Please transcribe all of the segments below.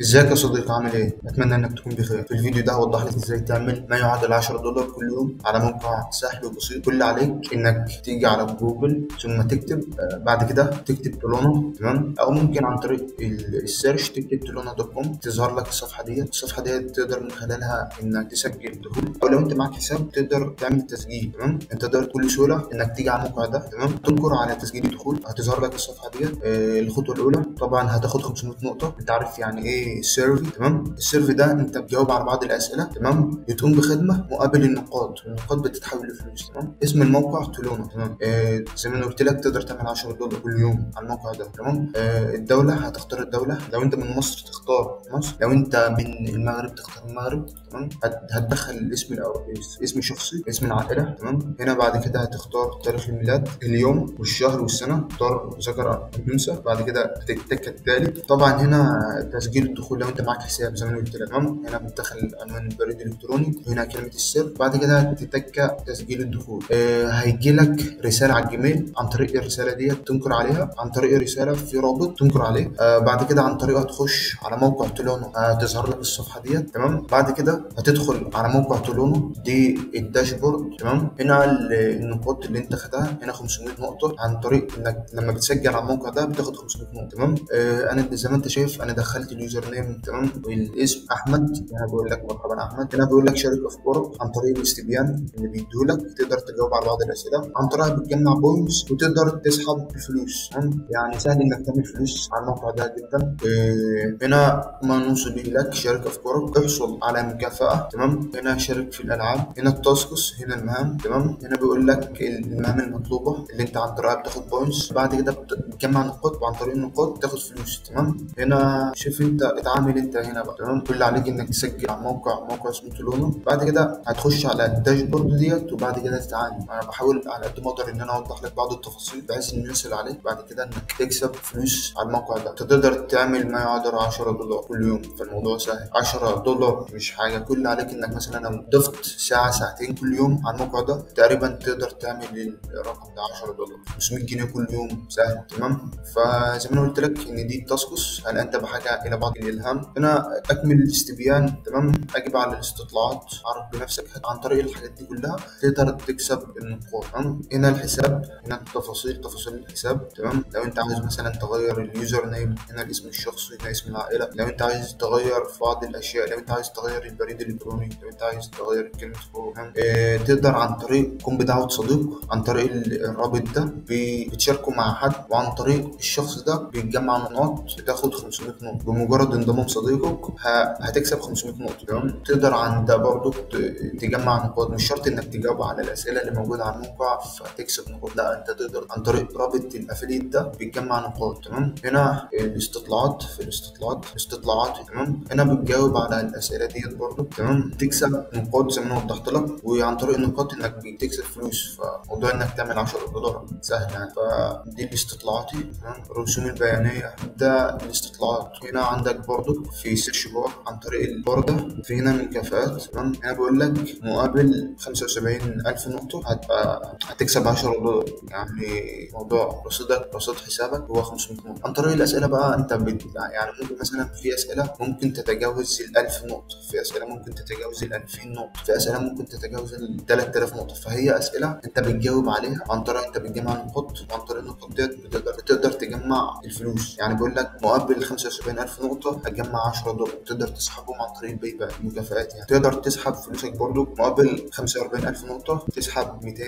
ازيك يا صديقي عامل ايه؟ اتمنى انك تكون بخير. في الفيديو ده هوضح لك ازاي تعمل ما يعادل 10 دولار كل يوم على موقع سهل وبسيط. كل اللي عليك انك تيجي على جوجل ثم تكتب آه، بعد كده تكتب تولونا تمام؟ او ممكن عن طريق ال- السيرش تكتب تولونا دوت كوم تظهر لك الصفحه ديت. الصفحه ديت تقدر من خلالها انك تسجل دخول او لو انت معاك حساب تقدر تعمل تسجيل تمام؟ انت تقدر بكل سهوله انك تيجي على الموقع ده تمام؟ تنكر على تسجيل الدخول هتظهر لك الصفحه ديت آه، الخطوه الاولى طبعا هتاخد 500 نقطه انت عارف يعني ايه السيرفي تمام السيرفي ده انت بتجاوب على بعض الاسئله تمام بتقوم بخدمه مقابل النقاط النقاط بتتحول لفلوس تمام اسم الموقع تولونا تمام آه زي ما انا قلت لك تقدر تعمل 10 دولار كل يوم على الموقع ده تمام آه الدوله هتختار الدوله لو انت من مصر تختار مصر لو انت من المغرب تختار المغرب تمام هت- هتدخل الاسم الاول اسم شخصي اسم العائله تمام هنا بعد كده هتختار تاريخ الميلاد اليوم والشهر والسنه تختار ذكر او انثى بعد كده هتتك التالي طبعا هنا تسجيل الدخول لو انت معاك حساب زي ما انا قلت لك تمام هنا بتدخل عنوان البريد الالكتروني وهنا كلمه السر بعد كده تتك تسجيل الدخول آه هيجي لك رساله على الجيميل عن طريق الرساله دي تنكر عليها عن طريق الرساله في رابط تنكر عليه آه بعد كده عن طريقها تخش على موقع تولونو هتظهر لك الصفحه ديت تمام بعد كده هتدخل على موقع تولونو دي الداشبورد تمام هنا ال- النقاط اللي انت خدها هنا 500 نقطه عن طريق انك لما بتسجل على الموقع ده بتاخد 500 نقطه تمام آه انا زي ما انت شايف انا دخلت اليوزر نيم تمام والاسم احمد هنا بيقول لك مرحبا احمد هنا بيقول لك شارك افكارك عن طريق الاستبيان اللي بيديهولك تقدر تجاوب على بعض الاسئله عن طريقها بتجمع بوينتس وتقدر تسحب الفلوس تمام يعني سهل انك تعمل فلوس على الموقع ده جدا آه هنا ما نوصل لك شارك افكارك احصل على مكافاه تمام هنا شارك في الالعاب هنا التاسكس هنا المهام تمام هنا بيقول لك المهام المطلوبه اللي انت عن طريقها بتاخد بوينتس بعد كده بت- بتجمع نقاط وعن طريق النقاط تاخد فلوس تمام هنا شوف انت اتعامل انت هنا بقى تمام كل اللي عليك انك تسجل على موقع موقع اسمه تولونو بعد كده هتخش على الداشبورد ديت وبعد كده تتعامل انا بحاول على قد ما اقدر ان انا اوضح لك بعض التفاصيل بحيث ان يسهل عليك بعد كده انك تكسب فلوس على الموقع ده انت تقدر تعمل ما يعادل 10 دولار كل يوم فالموضوع سهل 10 دولار مش حاجه كل اللي عليك انك مثلا لو ضفت ساعه ساعتين كل يوم على الموقع ده تقريبا تقدر تعمل الرقم ده 10 دولار 500 جنيه كل يوم سهل تمام فزي ما انا قلت لك ان دي التاسكس هل انت بحاجه الى بعض الالهام هنا اكمل الاستبيان تمام اجب على الاستطلاعات عرف بنفسك عن طريق الحاجات دي كلها تقدر تكسب النقاط تمام هنا الحساب هنا التفاصيل تفاصيل الحساب تمام لو انت عايز مثلا تغير اليوزر نيم هنا الاسم الشخصي هنا اسم العائله لو انت عايز تغير في بعض الاشياء لو انت عايز تغير البريد الالكتروني لو انت عايز تغير كلمه فوق تمام اه تقدر عن طريق قم بدعوه صديق عن طريق ال- الرابط ده بي- بتشاركه مع حد وعن طريق الشخص ده بيتجمع نقاط بتاخد 500 نقطه بمجرد انضمام صديقك ه- هتكسب 500 نقطه تمام تقدر عن ده برضو ت- تجمع نقاط مش شرط انك تجاوب على الاسئله اللي موجوده على الموقع فتكسب نقاط لا انت تقدر عن طريق رابط الافليت ده بيتجمع نقاط تمام هنا الاستطلاعات في الاستطلاعات استطلاعات تمام هنا بتجاوب على الاسئله ديت برضو تمام تكسب نقاط زي ما انا وضحت لك وعن طريق النقاط انك بتكسب فلوس فموضوع انك تعمل 10 دولار سهل يعني فدي الاستطلاعاتي تمام الرسوم البيانيه ده الاستطلاعات هنا عندك برضو في سيرش بار عن طريق البار ده في هنا مكافآت تمام هنا بيقول لك مقابل 75000 نقطه هتبقى هتكسب 10 دولار يعني موضوع رصيدك رصيد حسابك هو 500 نقطه عن طريق الاسئله بقى انت بت... يعني ممكن مثلا في اسئله ممكن تتجاوز ال 1000 نقطه في اسئله ممكن تتجاوز ال 2000 نقطه في اسئله ممكن تتجاوز ال 3000 نقطه فهي اسئله انت بتجاوب عليها عن طريق انت بتجمع نقاط وعن طريق النقاط ديت بتقدر بتقدر تجمع الفلوس يعني بيقول لك مقابل 75000 نقطه هتجمع 10 دولار تقدر تسحبهم عن طريق الباي بال مكافآت يعني تقدر تسحب فلوسك برضو مقابل 45000 نقطه تسحب 200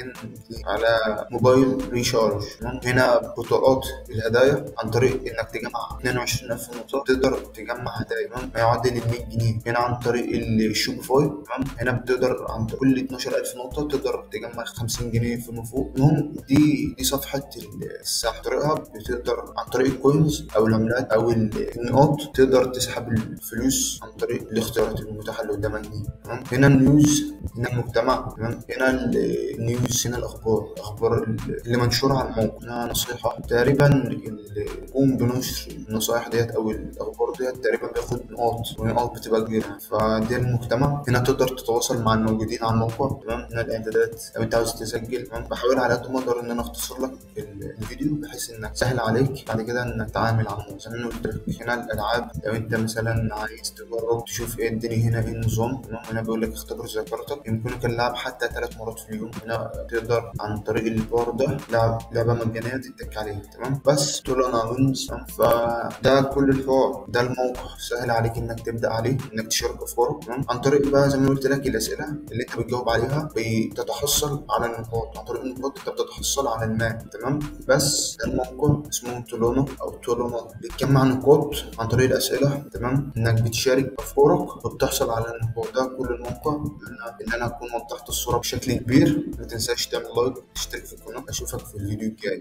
على موبايل ريشارج تمام؟ هنا بطاقات الهدايا عن طريق انك تجمع 22000 نقطه تقدر تجمع هدايا تمام ما يعادل ال 100 جنيه هنا عن طريق الشوبيفاي تمام هنا بتقدر عن طريق كل 12000 نقطه تقدر تجمع 50 جنيه فيما فوق المهم دي دي صفحه السحب طريقها بتقدر عن طريق الكوينز او العملات او النقاط تقدر تسحب الفلوس عن طريق الاختيارات المتاحه اللي قدامك دي تمام هنا النيوز هنا المجتمع تمام هنا ال- النيوز هنا الاخبار الاخبار اللي منشوره على الموقع هنا نصيحه تقريبا اللي يقوم بنشر النصائح ديت او الاخبار ديت تقريبا بياخد نقاط ونقاط بتبقى كبيره فدي المجتمع هنا تقدر تتواصل مع الموجودين على الموقع تمام هنا الاعدادات لو انت عاوز تسجل تمام بحاول على قد ما اقدر ان انا اختصر لك ال- الفيديو بحيث انك سهل عليك بعد كده انك تتعامل على الموقع زي ما أنا قلت لك هنا الالعاب لو انت مثلا عايز تجرب تشوف ايه الدنيا هنا ايه النظام تمام هنا بيقول لك اختبر ذاكرتك يمكنك اللعب حتى ثلاث مرات في اليوم هنا تقدر عن طريق البار ده لعب لعبه مجانيه تتك عليها تمام بس تقول انا وينز فده كل الحوار ده الموقع سهل عليك انك تبدا عليه انك تشارك افكارك تمام عن طريق بقى زي ما قلت لك الاسئله اللي انت بتجاوب عليها بتتحصل على النقاط عن طريق النقاط انت بتتحصل على المال تمام بس ده الموقع اسمه تولونا او تولونا بتجمع نقاط عن طريق الاسئله تمام انك بتشارك افكارك وبتحصل على النقاط ده كل الموقع ان انا اكون وضحت الصوره بشكل كبير ما تنساش تعمل لايك وتشترك في القناه اشوفك في الفيديو الجاي